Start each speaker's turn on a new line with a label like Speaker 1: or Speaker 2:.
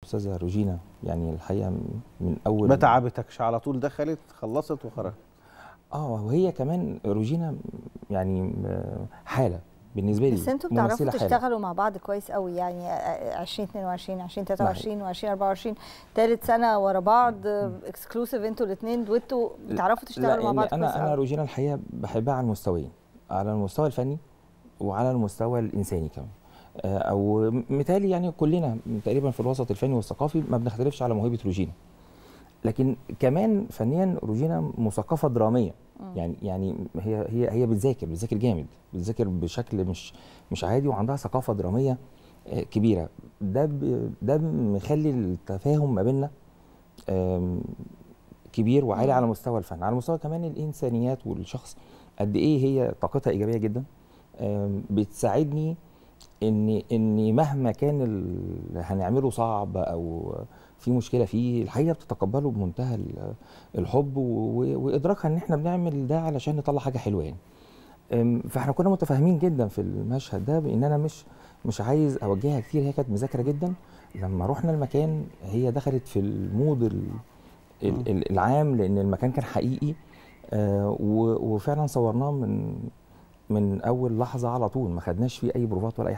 Speaker 1: استاذه روجينا يعني الحقيقه من اول
Speaker 2: ما تعبتكش على طول دخلت خلصت وخرجت
Speaker 1: اه وهي كمان روجينا يعني حاله بالنسبه لي
Speaker 3: بس انتوا بتعرفوا تشتغلوا مع بعض كويس قوي يعني 2022 2023 و2024 ثالث سنه ورا بعض اكسكلوسيف انتوا الاثنين دويتو بتعرفوا تشتغلوا مع بعض
Speaker 1: انا
Speaker 3: كويس
Speaker 1: انا
Speaker 3: قوي.
Speaker 1: روجينا الحقيقه بحبها على المستويين على المستوى الفني وعلى المستوى الانساني كمان او مثالي يعني كلنا تقريبا في الوسط الفني والثقافي ما بنختلفش على موهبه روجينا لكن كمان فنيا روجينا مثقفه دراميه يعني يعني هي هي هي بتذاكر بتذاكر جامد بتذاكر بشكل مش مش عادي وعندها ثقافه دراميه كبيره ده ده مخلي التفاهم ما بيننا كبير وعالي على مستوى الفن على مستوى كمان الانسانيات والشخص قد ايه هي طاقتها ايجابيه جدا بتساعدني ان ان مهما كان اللي هنعمله صعب او في مشكله فيه الحقيقه بتتقبله بمنتهى الحب وادراكها ان احنا بنعمل ده علشان نطلع حاجه حلوه يعني فاحنا كنا متفاهمين جدا في المشهد ده بان انا مش مش عايز اوجهها كتير هي كانت مذاكره جدا لما رحنا المكان هي دخلت في المود العام لان المكان كان حقيقي وفعلا صورناه من من اول لحظه على طول ما خدناش فيه اي بروفات ولا اي